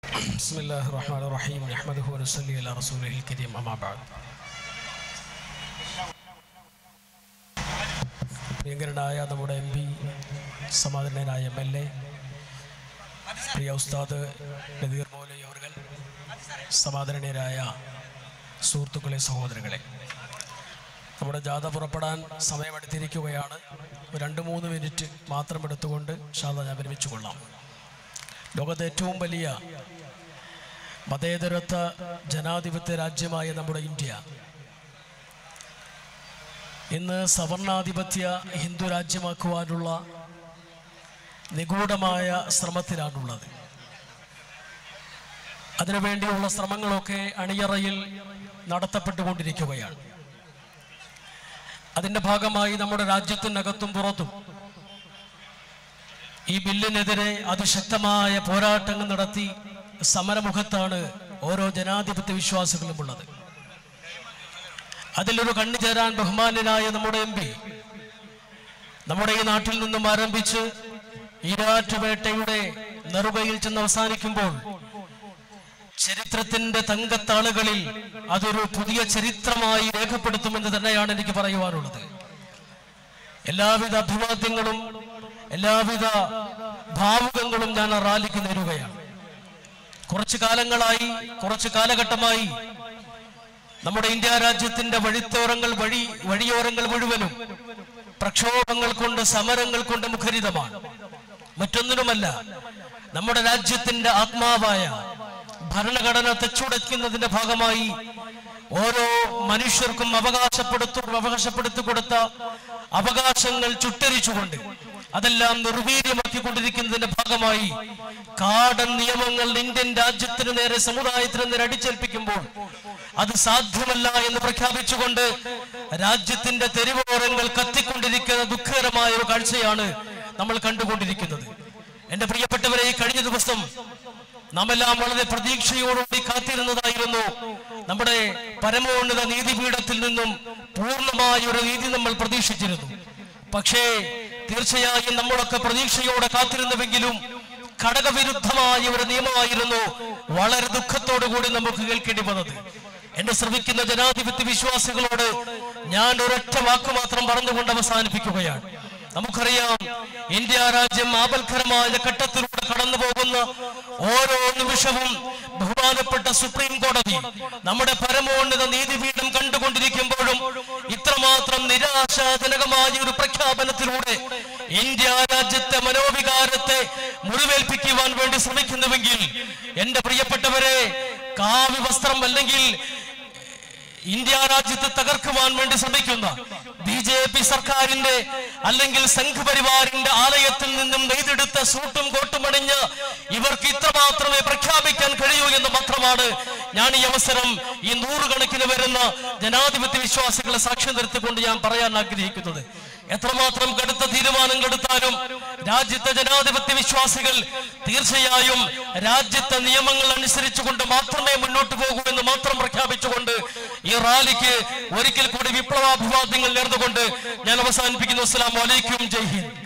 بسم الله الرحمن الرحيم نحمده ونصلي على رسوله الكريم أما بعد പ്രിയങ്കരനായ നമ്മുടെ M P സമാധാനനായ എം എൽ എ പ്രിയ ഉസ്താദ് നദീർ മൗലി അവർ സമാധാനീയരായ സുഹൃത്തുക്കളെ സഹോദരങ്ങളെ നമ്മുടെ ജാഥ പുറപ്പെടാൻ സമയമെടുത്തിരിക്കുകയാണ് ഒരു രണ്ട് മൂന്ന് മിനിറ്റ് മാത്രം എടുത്തുകൊണ്ട് ഷാദ ഞാൻ വിരമിച്ചു കൊള്ളാം ലോകത്തെ ഏറ്റവും വലിയ മതേതരത്വ ജനാധിപത്യ രാജ്യമായ നമ്മുടെ ഇന്ത്യ ഇന്ന് സവർണാധിപത്യ ഹിന്ദു രാജ്യമാക്കുവാനുള്ള നിഗൂഢമായ ശ്രമത്തിലാണുള്ളത് അതിനുവേണ്ടിയുള്ള ശ്രമങ്ങളൊക്കെ അണിയറയിൽ നടത്തപ്പെട്ടുകൊണ്ടിരിക്കുകയാണ് അതിൻ്റെ ഭാഗമായി നമ്മുടെ രാജ്യത്തിനകത്തും പുറത്തും ഈ ബില്ലിനെതിരെ അതിശക്തമായ പോരാട്ടങ്ങൾ നടത്തി സമരമുഖത്താണ് ഓരോ ജനാധിപത്യ വിശ്വാസികളും ഉള്ളത് അതിലൊരു കണ്ണു ചേരാൻ ബഹുമാന്യനായ നമ്മുടെ എം പി നമ്മുടെ ഈ നാട്ടിൽ നിന്നും ആരംഭിച്ച് ഈരാറ്റുപേട്ടയുടെ നെറുകയിൽ ചെന്ന് അവസാനിക്കുമ്പോൾ ചരിത്രത്തിന്റെ തങ്കത്താളുകളിൽ അതൊരു പുതിയ ചരിത്രമായി രേഖപ്പെടുത്തുമെന്ന് തന്നെയാണ് എനിക്ക് പറയുവാനുള്ളത് എല്ലാവിധ അഭിവാദ്യങ്ങളും എല്ലാവിധ ഭാവുകങ്ങളും ഞാൻ ആ റാലിക്ക് നേരുകയാണ് കുറച്ചു കാലങ്ങളായി കുറച്ചു കാലഘട്ടമായി നമ്മുടെ ഇന്ത്യ രാജ്യത്തിന്റെ വഴിത്തോരങ്ങൾ വഴി വഴിയോരങ്ങൾ മുഴുവനും പ്രക്ഷോഭങ്ങൾ കൊണ്ട് സമരങ്ങൾ കൊണ്ട് മുഖരിതമാണ് മറ്റൊന്നിനുമല്ല നമ്മുടെ രാജ്യത്തിന്റെ ആത്മാവായ ഭരണഘടന തെച്ചുടയ്ക്കുന്നതിന്റെ ഭാഗമായി ഓരോ മനുഷ്യർക്കും അവകാശപ്പെടുത്തു അവകാശപ്പെടുത്തി കൊടുത്ത അവകാശങ്ങൾ ചുട്ടരിച്ചുകൊണ്ട് അതെല്ലാം നിർവീര്യമാക്കിക്കൊണ്ടിരിക്കുന്നതിന്റെ ഭാഗമായി കാടൻ നിയമങ്ങൾ ഇന്ത്യൻ രാജ്യത്തിന് നേരെ സമുദായത്തിന് നേരെ അടിച്ചേൽപ്പിക്കുമ്പോൾ അത് സാധ്യമല്ല എന്ന് പ്രഖ്യാപിച്ചുകൊണ്ട് രാജ്യത്തിന്റെ തെരുവോരങ്ങൾ കത്തിക്കൊണ്ടിരിക്കുന്ന ദുഃഖകരമായ ഒരു കാഴ്ചയാണ് നമ്മൾ കണ്ടുകൊണ്ടിരിക്കുന്നത് എന്റെ പ്രിയപ്പെട്ടവരെ ഈ കഴിഞ്ഞ ദിവസം നാം എല്ലാം വളരെ പ്രതീക്ഷയോടുകൂടി കാത്തിരുന്നതായിരുന്നു നമ്മുടെ പരമോന്നത നീതിപീഠത്തിൽ നിന്നും പൂർണ്ണമായ ഒരു നീതി നമ്മൾ പ്രതീക്ഷിച്ചിരുന്നു പക്ഷേ തീർച്ചയായും നമ്മളൊക്കെ പ്രതീക്ഷയോടെ കാത്തിരുന്നുവെങ്കിലും ഘടകവിരുദ്ധമായ ഒരു നിയമമായിരുന്നു വളരെ ദുഃഖത്തോടു കൂടി നമുക്ക് കേൾക്കേണ്ടി വന്നത് എന്നെ ശ്രമിക്കുന്ന ജനാധിപത്യ വിശ്വാസികളോട് ഞാൻ ഒരൊറ്റ വാക്ക് മാത്രം പറഞ്ഞുകൊണ്ട് അവസാനിപ്പിക്കുകയാണ് നമുക്കറിയാം ഇന്ത്യ രാജ്യം ആപൽക്കരമായ ഘട്ടത്തിലൂടെ കടന്നു പോകുന്ന ഓരോ നിമിഷവും ബഹുമാനപ്പെട്ട സുപ്രീം കോടതി നമ്മുടെ പരമോന്നത നീതിപീഠം കണ്ടുകൊണ്ടിരിക്കുമ്പോഴും ഇത്രമാത്രം നിരാശാജനകമായ ഒരു പ്രഖ്യാപനത്തിലൂടെ ഇന്ത്യ രാജ്യത്തെ മനോവികാരത്തെ മുറിവേൽപ്പിക്കുവാൻ വേണ്ടി ശ്രമിക്കുന്നുവെങ്കിൽ എന്റെ പ്രിയപ്പെട്ടവരെ കാവ്യ വസ്ത്രം അല്ലെങ്കിൽ ഇന്ത്യ രാജ്യത്തെ തകർക്കുവാൻ വേണ്ടി ശ്രമിക്കുന്ന ബി ജെ പി സർക്കാരിന്റെ അല്ലെങ്കിൽ സംഘപരിവാറിന്റെ ആലയത്തിൽ നിന്നും നെയ്തെടുത്ത സൂട്ടും കോട്ടും അണിഞ്ഞ് ഇവർക്ക് ഇത്രമാത്രമേ പ്രഖ്യാപിക്കാൻ കഴിയൂ എന്ന് മാത്രമാണ് ഞാൻ ഈ അവസരം ഈ നൂറുകണക്കിന് വരുന്ന ജനാധിപത്യ വിശ്വാസികളെ സാക്ഷ്യം നിർത്തിക്കൊണ്ട് ഞാൻ പറയാൻ ആഗ്രഹിക്കുന്നത് എത്രമാത്രം കടുത്ത തീരുമാനങ്ങൾ എടുത്താലും രാജ്യത്തെ ജനാധിപത്യ വിശ്വാസികൾ തീർച്ചയായും രാജ്യത്തെ നിയമങ്ങൾ അനുസരിച്ചുകൊണ്ട് മാത്രമേ മുന്നോട്ട് പോകൂ എന്ന് മാത്രം പ്രഖ്യാപിച്ചുകൊണ്ട് ഈ റാലിക്ക് ഒരിക്കൽ കൂടി വിപ്ലവാഭിവാദ്യങ്ങൾ നേർന്നുകൊണ്ട് ഞാൻ അവസാനിപ്പിക്കുന്നു അസ്സലാമു അലൈക്കും ജയ് ഹിന്ദ്